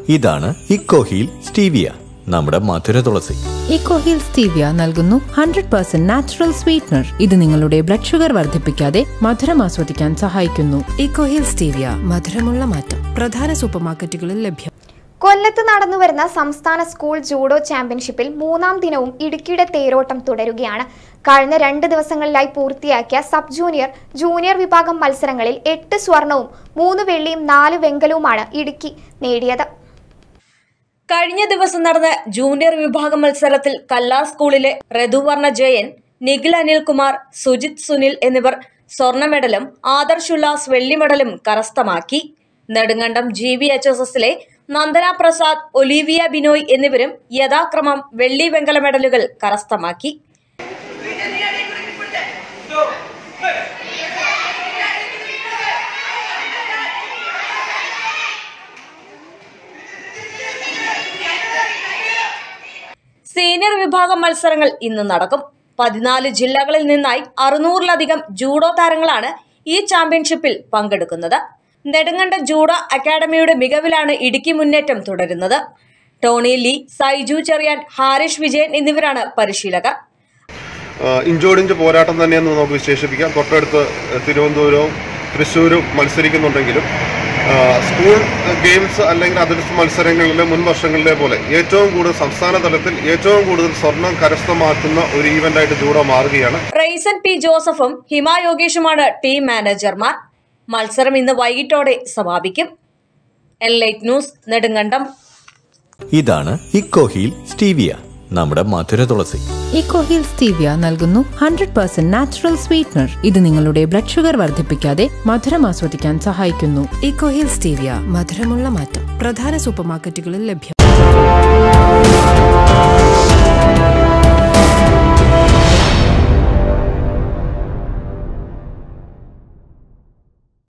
ഇതാണ് Ecoheal stevia നമ്മുടെ മധുര തുളസി ഇക്കോഹിൽ സ്റ്റീവിയ നൽകുന്നു ഹൺഡ്രഡ് പെർസെന്റ് നാച്ചുറൽ സ്വീറ്റ്നർ ഇത് നിങ്ങളുടെ ബ്ലഡ് ഷുഗർ വർദ്ധിപ്പിക്കാതെ മധുരം ആസ്വദിക്കാൻ സഹായിക്കുന്നു ഇക്കോഹിൽ സ്റ്റീവിയ മധുരമുള്ള മാറ്റം പ്രധാന സൂപ്പർമാർക്കറ്റുകളിൽ ലഭ്യം കൊല്ലത്ത് നടന്നുവരുന്ന സംസ്ഥാന സ്കൂൾ ജൂഡോ ചാമ്പ്യൻഷിപ്പിൽ മൂന്നാം ദിനവും ഇടുക്കിയുടെ തേരോട്ടം തുടരുകയാണ് കഴിഞ്ഞ രണ്ട് ദിവസങ്ങളിലായി പൂർത്തിയാക്കിയ സബ് ജൂനിയർ ജൂനിയർ വിഭാഗം മത്സരങ്ങളിൽ എട്ട് സ്വർണവും മൂന്ന് വെള്ളിയും നാല് വെങ്കലവുമാണ് ഇടുക്കി നേടിയത് കഴിഞ്ഞ ദിവസം നടന്ന ജൂനിയർ വിഭാഗം മത്സരത്തിൽ കല്ലാർ സ്കൂളിലെ ഋതുവർണ ജയൻ നിഖിൽ അനിൽകുമാർ സുജിത് സുനിൽ എന്നിവർ സ്വർണ്ണ മെഡലും ആദർശ് ഉല്ലാസ് വെള്ളി മെഡലും കരസ്ഥമാക്കി Nedumkandam G V H S എസിലെ നന്ദന പ്രസാദ് ഒലീവിയ ബിനോയ് എന്നിവരും യഥാക്രമം വെള്ളി വെങ്കല മെഡലുകൾ കരസ്ഥമാക്കി സീനിയർ വിഭാഗം മത്സരങ്ങൾ ഇന്ന് നടക്കും പതിനാല് ജില്ലകളിൽ നിന്നായി അറുന്നൂറിലധികം ജൂഡോ താരങ്ങളാണ് ഈ ചാമ്പ്യൻഷിപ്പിൽ പങ്കെടുക്കുന്നത് നെടുങ്കണ്ടം ജൂഡോ അക്കാദമിയുടെ മികവിലാണ് ഇടുക്കി മുന്നേറ്റം തുടരുന്നത് ടോണി ലീ സൈജു ചെറിയാൻ ഹാരിഷ് വിജയൻ എന്നിവരാണ് പരിശീലകർ ഇഞ്ചോടിഞ്ച് പോരാട്ടം തന്നെയെന്ന് നമുക്ക് വിശേഷിപ്പിക്കാം തൊട്ടടുത്ത് തിരുവനന്തപുരവും തൃശ്ശൂരും മത്സരിക്കുന്നുണ്ടെങ്കിലും ആ, സ്കൂൾ ഗെയിംസ് അല്ലെങ്കിൽ അതിർത്തി മത്സരങ്ങളിലെ മുൻ വർഷങ്ങളിലെ പോലെ ഏറ്റവും കൂടുതൽ സംസ്ഥാന തലത്തിൽ ഏറ്റവും കൂടുതൽ സ്വർണം കരസ്ഥമാക്കുന്ന ഒരു ഈവന്റായിട്ട് ജൂഡോ മാറുകയാണ് റെയ്സൻ പി ജോസഫും ഹിമ യോഗേഷുമാണ് ടീം മാനേജർമാർ മത്സരം ഇന്ന് വൈകിട്ടോടെ സമാപിക്കും എൽ ലൈറ്റ് ന്യൂസ് നെടുങ്കണ്ടം ഇതാണ് ഇക്കോഹീൽ സ്റ്റീവിയ നമ്മുടെ മധുര തുളസി ഇക്കോഹിൽ സ്റ്റീവിയ നൽകുന്നു ഹൺഡ്രഡ് പെർസെന്റ് നാച്ചുറൽ സ്വീറ്റ്നർ ഇത് നിങ്ങളുടെ ബ്ലഡ് ഷുഗർ വർദ്ധിപ്പിക്കാതെ മധുരം ആസ്വദിക്കാൻ സഹായിക്കുന്നു ഇക്കോഹിൽ സ്റ്റീവിയ മധുരമുള്ള മാറ്റം പ്രധാന സൂപ്പർമാർക്കറ്റുകളിൽ ലഭ്യം